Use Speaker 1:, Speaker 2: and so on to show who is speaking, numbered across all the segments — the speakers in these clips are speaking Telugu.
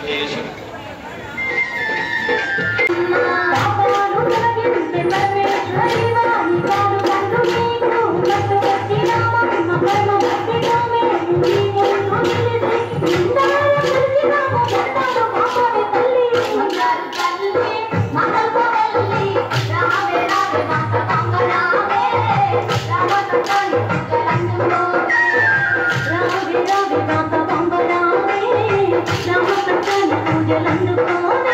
Speaker 1: యేసు
Speaker 2: పాపాలు తొలగించే పరమేశ్వరి వాణి పాలు పండు నీకు కట్టుబట్టి రామమ్మ కర్మ భక్తి రామే నీవు నిలిసి నిందాల కలిసి రామ బంధాలు పాపని తల్లి మంగళ తల్లి మంగళ తల్లి రామే రామే మాత మంగళామే రామ తల్లి మంగళందులో రామే రామే మాత మంగళామే రామ తల్లి పూజలందుకోనే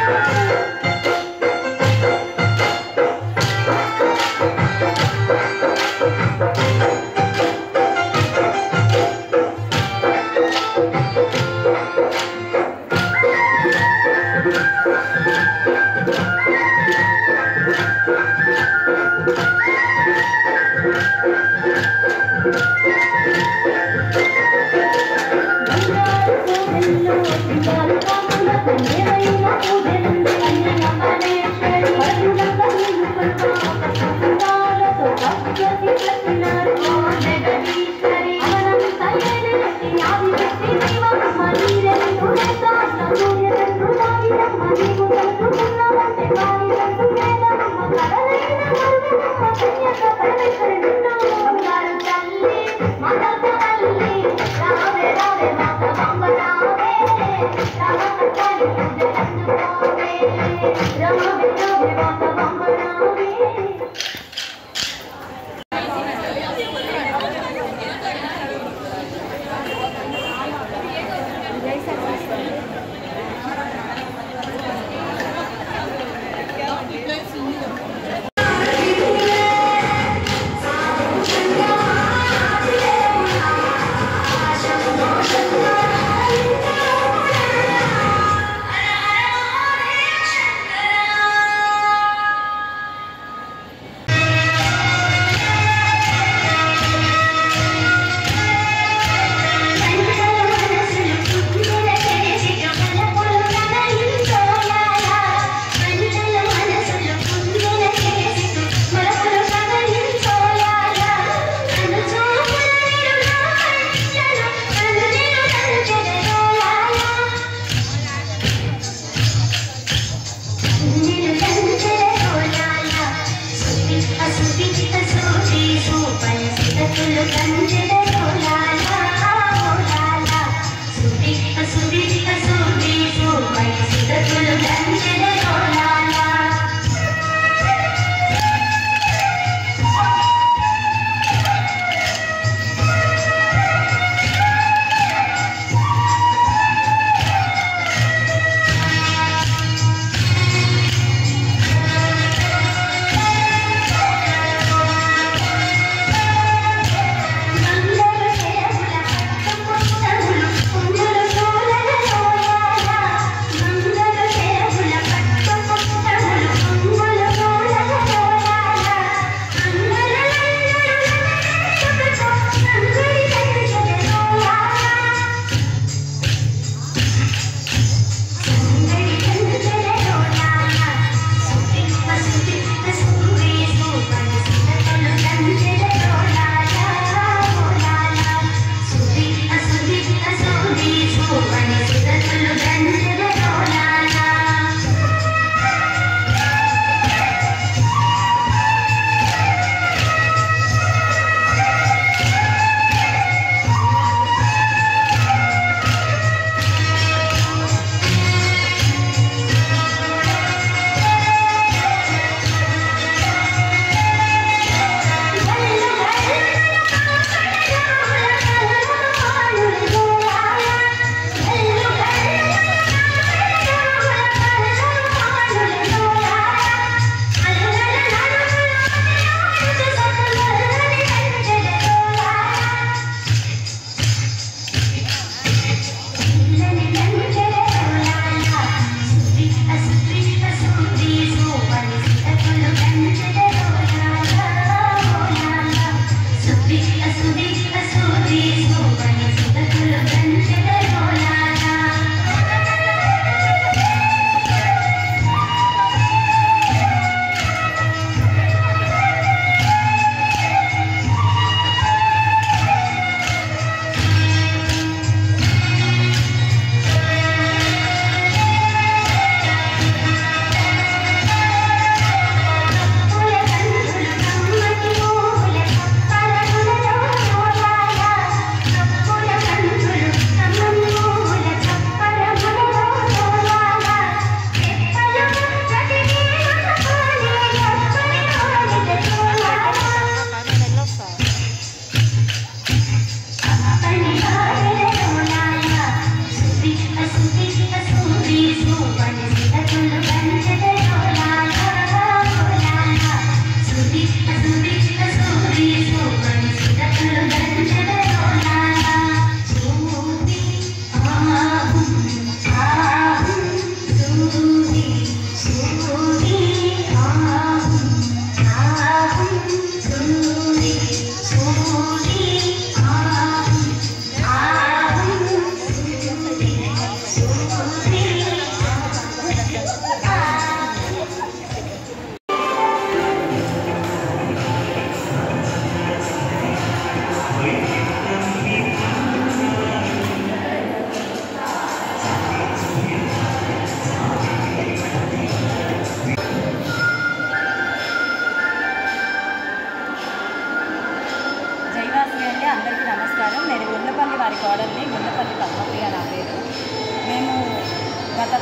Speaker 2: బంగారు పూజల్లో సింగారు కాకుండా కన్యమైన పూజలుంది కన్యమనేశ్వరి వరుణంగ నీళ్ళు పల్పాలతో భక్తి కట్టినారు జగదీశ్వరి అనంత ఏలేటి ఆదిశక్తి దైవమ్మ నీరెందు నేతాన్న సూర్యచంద్రు నాగిరమ్మ నీవు తలుచుకున్నావంటే కానిరందు వేదమ్మ కడలైన మరుగమ్మ కన్యక పరమేశ్వరి నిన్నాము బంగారు తల్లి మదక తల్లి రావే రావే మాత మంగళావే రామ తల్లి పూజలందుకోవే రావే రావే మాత మంగళావే
Speaker 3: Thank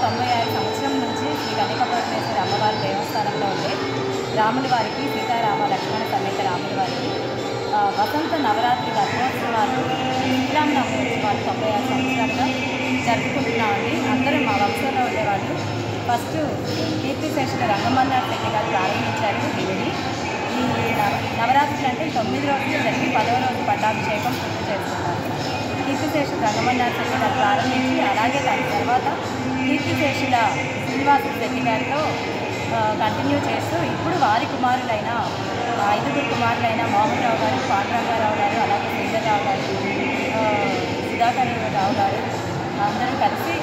Speaker 1: తొంభై ఆరు సంవత్సరం నుంచి శ్రీ కనకపరమేశ్వరి అమ్మవారి దేవస్థానంలో ఉండే రాముల వారికి సీతారామ లక్ష్మణ సమేత రాముల వారికి ఆ, వసంత నవరాత్రి రథోత్సవాలు శ్రీరామనవమి ఉత్సవాలు తొంభై ఆరు సంవత్సరాలుగా జరుపుకుంటున్నామండి అందరూ మా వంశంలో ఉండేవాళ్ళు ఫస్ట్ కీర్తిశేషుల రంగమన్నాడు శెట్టి గారు ప్రారంభించారు దీనిని ఈ నవ- నవరాత్రులు అంటే తొమ్మిది రోజులు జరిగి పదవ రోజు పట్టాభిషేకం పూర్తి చేస్తున్నారు కీర్తిశేషుల రంగమన్నాడు శెట్టి గారు ప్రారంభించి అలాగే దాని తర్వాత కీర్తిశేషుల శ్రీనివాస శెట్టి గారితో కంటిన్యూ చేస్తూ ఇప్పుడు వారి కుమారులైన ఆ ఐదుగురు కుమారులైన మోహన్ రావు గారు పాండురంగారావు గారు అలాగే శ్రీధర్రావు గారు ఆ, సుధాకర్ రావు గారు అందరూ కలిసి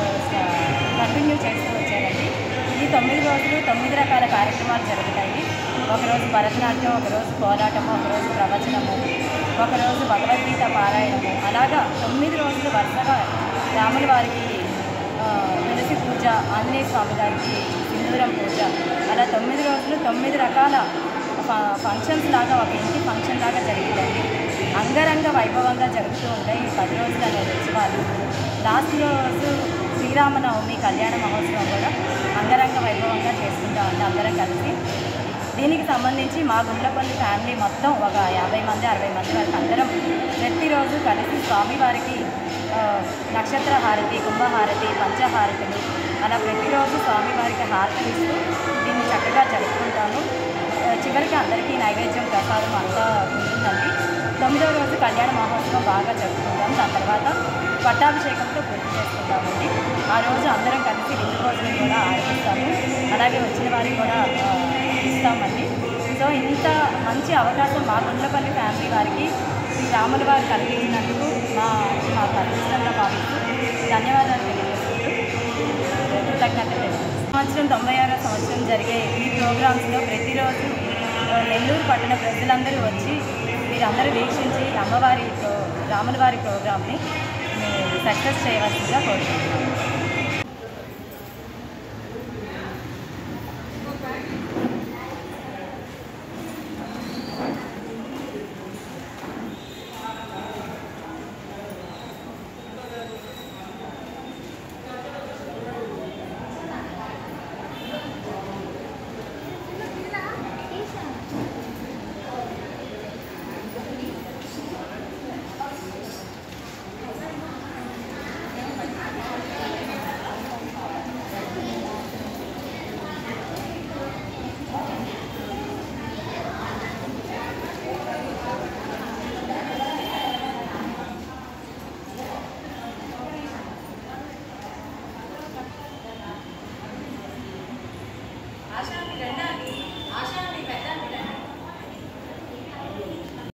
Speaker 1: కంటిన్యూ చేస్తూ వచ్చారండి ఈ తొమ్మిది రోజులు తొమ్మిది రకాల కార్యక్రమాలు జరుగుతాయి ఒకరోజు భరతనాట్యం ఒకరోజు కోలాటము ఒకరోజు ప్రవచనము ఒకరోజు భగవద్గీత పారాయణము అలాగా తొమ్మిది రోజులు వరుసగా రాముల వారికి ఆ, తులసి పూజ ఆంజనేయ స్వామి గారికి సింధూరం పూజ అలా తొమ్మిది రోజులు తొమ్మిది రకాల ఫ- ఫంక్షన్స్ లాగా ఒక ఇంటి ఫంక్షన్ లాగా జరిగిందండి అంగరంగ వైభవంగా జరుగుతూ ఉంటాయి ఈ పది రోజులు అనే ఉత్సవాలు లాస్ట్ రోజు శ్రీరామనవమి కళ్యాణ మహోత్సవం కూడా అంగరంగ వైభవంగా చేసుకుంటామండి అందరం కలిసి దీనికి సంబంధించి మా గుండ్లపల్లి ఫ్యామిలీ మొత్తం ఒక యాభై మంది అరవై మంది వరకు అందరం ప్రతిరోజు కలిసి స్వామివారికి ఆ, నక్షత్ర హారతి కుంభహారతి పంచహారతులు అలా ప్రతిరోజు స్వామివారికి హారతి ఇస్తూ దీన్ని చక్కగా జరుపుకుంటాము ఆ, చివరికి అందరికీ నైవేద్యం ప్రసాదం అంతా ఉంటుందండి తొమ్మిదో రోజు కళ్యాణ మహోత్సవం బాగా జరుపుకుంటాం దాని తర్వాత పట్టాభిషేకంతో పూర్తి చేసుకుంటామండి ఆ రోజు అందరం కలిసి రెండు రోజులు కూడా ఆరగిస్తాము అలాగే వచ్చిన వారికి కూడా ఆ, ఇస్తామండి సో ఇంత మంచి అవకాశం మా గుండ్లపల్లి ఫ్యామిలీ వారికి శ్రీ రాముల వారు కలిగించినందుకు మా మా అదృష్టంగా భావిస్తూ ధన్యవాదాలు తెలియజేసుకుంటూ కృతజ్ఞతలు తెలియజేస్తున్నాను. సంవత్సరం తొంభై ఆరో సంవత్సరం జరిగే ఈ ప్రోగ్రామ్స్లో ప్రతిరోజు ఆ, నెల్లూరు పట్టణ ప్రజలందరూ వచ్చి మీరందరూ వీక్షించి అమ్మవారి ప్రో రాముల వారి ప్రోగ్రామ్ని సక్సెస్ చేయవలసిందిగా కోరుకుంటున్నాను